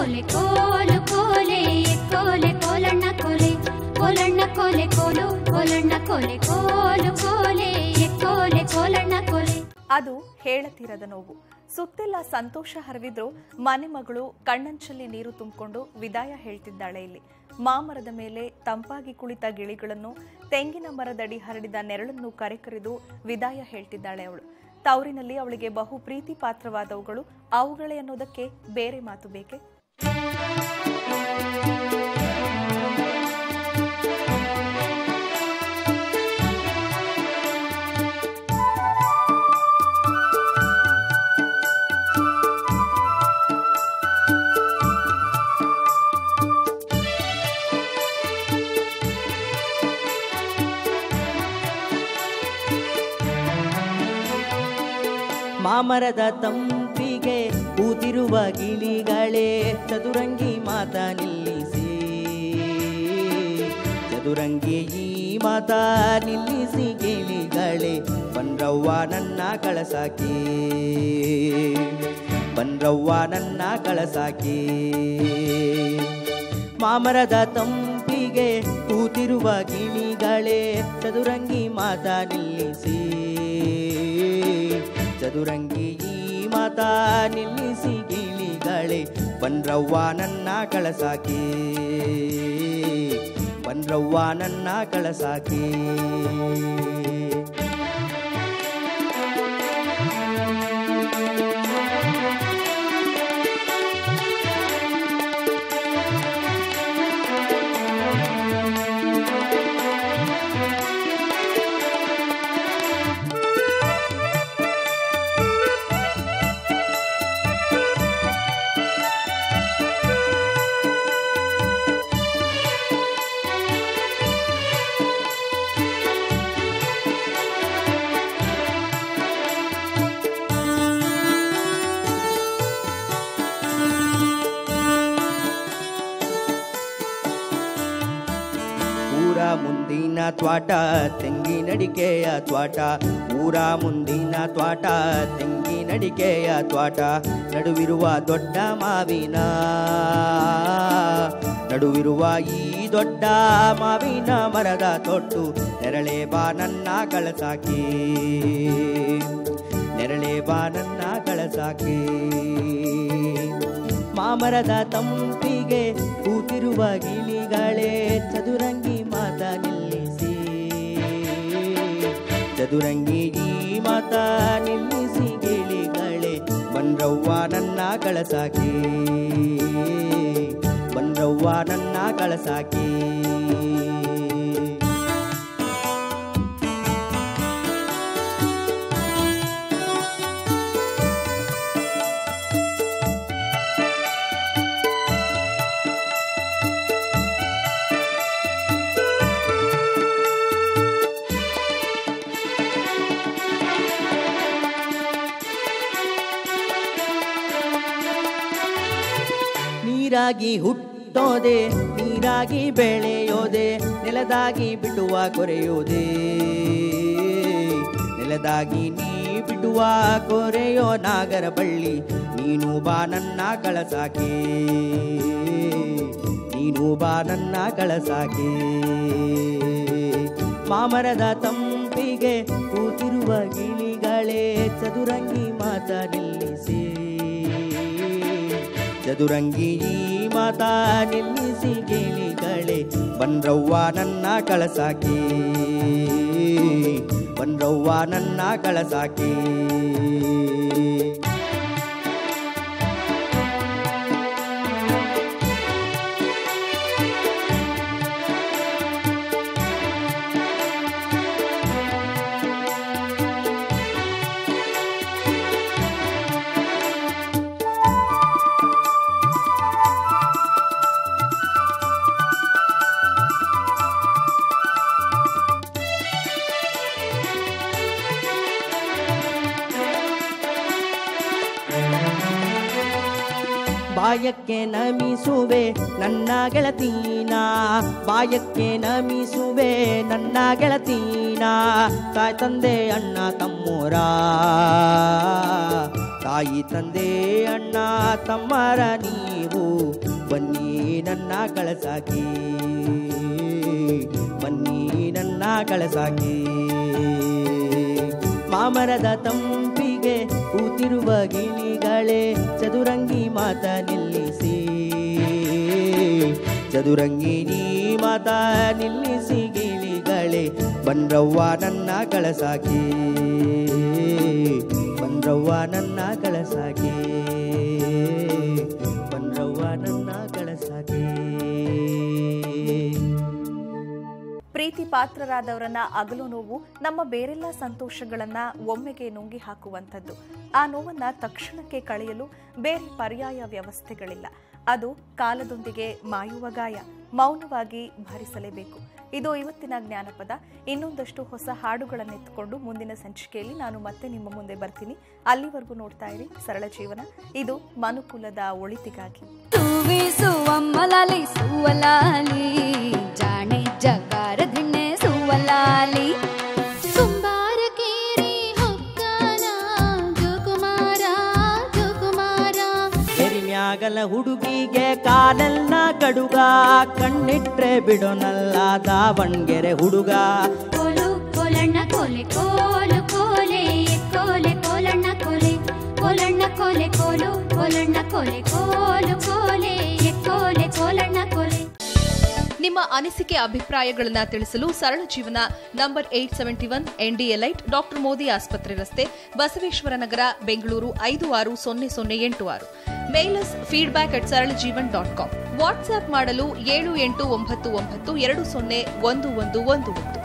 ಕೋಲೆ ಕೋಲು ಕೋಲೆ ಕೋಲೆ ಕೋಲಣ್ಣ ಕೋಲೆ ಕೋಲಣ್ಣ ಕೋಲೆ ಕೋಲು ಕೋಲಣ್ಣ ಕೋಲೆ ಕೋಲು ಕೋಲೆ ಕೋಲೆ ಕೋಲಣ್ಣ ಕೋಲೆ ಅದು ಹೇಳತೀರದ ನೋವು ಸುತ್ತೆಲ್ಲ ಸಂತೋಷ ಹರವಿದ್ರು ಮನೆ ಮಗಳು ಕಣ್ಣಂಚಲ್ಲಿ ನೀರು ತುಂಬಿಕೊಂಡು ವಿದಾಯ ಹೇಳ್ತಿದ್ದಾಳೆ ಇಲ್ಲಿ ಮಾಮರದ ಮೇಲೆ ತಂಪಾಗಿ ಕುಳಿತ ಗಿಳಿಗಳನ್ನು ತೆಂಗಿನ ಮರದಡಿ ಹರಡಿದ ನೆರಳನ್ನು ಕರೆಕರೆದು ವಿದಾಯ ಹೇಳ್ತಿದ್ದಾಳೆ ಅವಳು ತವರಿನಲ್ಲಿ ಅವಳಿಗೆ ಬಹು ಪ್ರೀತಿ ಪಾತ್ರವಾದವುಗಳು ಅವುಗಳೇ ಅನ್ನೋದಕ್ಕೆ ಬೇರೆ ಮಾತು ಬೇಕೆ ಮಾಮರದ ತಂಪಿಗೆ ಕೂತಿರುವ ಗಿಳಿಗಳೇ ಚದುರಂಗಿ ಮಾತ ನಿಲ್ಲಿಸಿ ಚದುರಂಗಿ ಈ ಮಾತ ನಿಲ್ಲಿಸಿ ಗಿಳಿಗಳೇ ಬನ್ರವ್ವ ನನ್ನ ಕಳಸಾಕಿ ಬನ್ರವ್ವ ನನ್ನ ಕಳಸಾಕಿ ಮಾಮರದ ತಂಪಿಗೆ ಕೂತಿರುವ ಗಿಳಿಗಳೇ ಚದುರಂಗಿ ಮಾತ ನಿಲ್ಲಿಸಿ ಚದುರಂಗಿ ಈ ಮಾತ ನಿಲ್ಲಿಸಿ ಗಿಳಿಗಳೇ ಬನ್ರವ್ವ ನನ್ನ ಕಳಸಾಕಿ ಬನ್ರವ್ವ ನನ್ನ ಕಳಸಾಕಿ ಊರ ಮುಂದಿನ ತ್ವಾಟ ತೆಂಗಿನಡಿಕೆಯ ತ್ವಾಟ ಊರ ಮುಂದಿನ ತ್ವಾಟ ತೆಂಗಿನಡಿಕೆಯ ತ್ವಾಟ ನಡುವಿರುವ ದೊಡ್ಡ ಮಾವಿನ ನಡುವಿರುವ ಈ ದೊಡ್ಡ ಮಾವಿನ ಮರದ ತೊಟ್ಟು ನೆರಳೆ ಬಾ ನನ್ನ ಕಳಸಾಕಿ ನೆರಳೆ ಬಾ ನನ್ನ ಕಳಸಾಕಿ ಮಾಮರದ ತಂಪಿಗೆ ಕೂತಿರುವ ಗಿಳಿಗಳೇ ಚದುರಂಗಿ ಮಾತ ನಿಲ್ಲಿಸಿ ಚದುರಂಗಿ ಈ ಮಾತ ನಿಲ್ಲಿಸಿ ಗಿಳಿಗಳೇ ಬನ್ರವ್ವ ನನ್ನ ಕಳಸಾಕಿ ಬನ್ರವ್ವ ನನ್ನ ಕಳಸಾಕಿ ನೀರಾಗಿ ಹುಟ್ಟೋದೆ ನೀರಾಗಿ ಬೆಳೆಯೋದೆ ನೆಲದಾಗಿ ಬಿಡುವ ಕೊರೆಯೋದೆ ನೆಲದಾಗಿ ನೀ ಬಿಡುವ ಕೊರೆಯೋ ನಾಗರ ಬಳ್ಳಿ ನೀನು ಬಾ ನನ್ನ ಕಳಸಾಕೆ ನೀನು ಬಾ ನನ್ನ ಕಳಸಾಕೆ ಮಾಮರದ ತಂಪಿಗೆ ಕೂತಿರುವ ಗಿಳಿಗಳೇ ಚದುರಂಗಿ ಮಾತ ನಿಲ್ಲಿಸಿ ಚದುರಂಗಿ ಈ ಮಾತ ನಿಲ್ಲಿಸಿ ಗಿಳಿಗಳೇ ಬನ್ರವ್ವ ನನ್ನ ಕಳಸಾಕಿ ಬನ್ರವ್ವ ನನ್ನ ಕಳಸಾಕಿ ಬಾಯಕ್ಕೆ ನಮಿಸುವೆ ನನ್ನ ಗೆಳತೀನ ಬಾಯಕ್ಕೆ ನಮಿಸುವೆ ನನ್ನ ಗೆಳತೀನ ತಾಯ್ ತಂದೆ ಅಣ್ಣ ತಮ್ಮೂರ ತಾಯಿ ತಂದೆ ಅಣ್ಣ ತಮ್ಮರ ನೀವು ಬನ್ನಿ ನನ್ನ ಕಳಸಾಕಿ ಬನ್ನಿ ನನ್ನ ಕಳಸಾಕಿ ಮಾಮರದ ತಂಪಿಗೆ ಕೂತಿರುವ ಗಿಣಿಗಳೇ ಚದುರಂಗಿ ಮಾತ ನಿಲ್ಲಿಸಿ ಚದುರಂಗಿ ನೀ ಮಾತ ನಿಲ್ಲಿಸಿ ಗಿಳಿಗಳೇ ಬನ್ರವ್ವ ನನ್ನ ಕಳಸಾಕಿ ಬನ್ರವ್ವ ನನ್ನ ಕಳಸಾಕಿ ಬನ್ರವ್ವ ನನ್ನ ಕಳಸಾಕಿ ಪ್ರೀತಿ ಪಾತ್ರರಾದವರನ್ನ ಅಗಲು ನೋವು ನಮ್ಮ ಬೇರೆಲ್ಲ ಸಂತೋಷಗಳನ್ನ ಒಮ್ಮೆಗೆ ನುಂಗಿ ಹಾಕುವಂಥದ್ದು ಆ ನೋವನ್ನ ತಕ್ಷಣಕ್ಕೆ ಕಳೆಯಲು ಬೇರೆ ಪರ್ಯಾಯ ವ್ಯವಸ್ಥೆಗಳಿಲ್ಲ ಅದು ಕಾಲದೊಂದಿಗೆ ಮಾಯುವ ಗಾಯ ಮೌನವಾಗಿ ಭರಿಸಲೇಬೇಕು ಇದು ಇವತ್ತಿನ ಜ್ಞಾನಪದ ಇನ್ನೊಂದಷ್ಟು ಹೊಸ ಹಾಡುಗಳನ್ನೆತ್ತುಕೊಂಡು ಮುಂದಿನ ಸಂಚಿಕೆಯಲ್ಲಿ ನಾನು ಮತ್ತೆ ನಿಮ್ಮ ಮುಂದೆ ಬರ್ತೀನಿ ಅಲ್ಲಿವರೆಗೂ ನೋಡ್ತಾ ಇರಿ ಸರಳ ಜೀವನ ಇದು ಮನುಕುಲದ ಒಳಿತಿಗಾಗಿ ಸುವಿ ಸುವಮ್ಮಲಾಲಿ ಸುವಲಾಲಿ ಜಾಣೆ ಜಗಾರ ಧಿಣ್ಣೆ ಸುವಲಾಲಿ ಕುಂಬಾರ ಕೇರಿ ಹೊಕ್ಕಾನ ಜೋಕುಮಾರ ಜೋಕುಮಾರ ಎರಿಮ್ಯಾಗಲ ಹುಡುಗಿಗೆ ಕಾಲೆಲ್ಲ ಕಡುಗ ಕಣ್ಣಿಟ್ರೆ ಬಿಡೋನಲ್ಲ ದಾವಣ್ಗೆರೆ ಹುಡುಗ ಕೋಲು ಕೋಲಣ್ಣ ಕೋಲೆ ಕೋಲು ಕೋಲೆ ಕೋಲೆ ಕೋಲಣ್ಣ ಕೋಲೆ ಕೋಲಣ್ಣ ಕೋಲೆ ಕೋಲು ಕೋಲಣ್ಣ ಕೋಲೆ ಕೋಲು ಕೋಲೆ ಕೋಲೆ ಕೋಲಣ್ಣ ಕೋಲೆ ನಿಮ್ಮ ಅನಿಸಿಕೆ ಅಭಿಪ್ರಾಯಗಳನ್ನ ತಿಳಿಸಲು ಸರಳ ಜೀವನ ನಂಬರ್ ಏಟ್ ಸೆವೆಂಟಿ ಒನ್ ಎನ್ಡಿಎಲೈಟ್ ಡಾಕ್ಟರ್ ಮೋದಿ ಆಸ್ಪತ್ರೆ ರಸ್ತೆ ಬಸವೇಶ್ವರ ನಗರ ಬೆಂಗಳೂರು ಐದು ಆರು ಸೊನ್ನೆ ಸೊನ್ನೆ ಎಂಟು ಆರು ಮೇಲಸ್ ಫೀಡ್ಬ್ಯಾಕ್ ಅಟ್ ಸರಳ ಜೀವನ್ ಡಾಟ್ ಕಾಮ್ ವಾಟ್ಸ್ಆಪ್ ಮಾಡಲು ಏಳು ಎಂಟು ಒಂಬತ್ತು ಒಂಬತ್ತು ಎರಡು ಸೊನ್ನೆ ಒಂದು ಒಂದು ಒಂದು ಒಂದು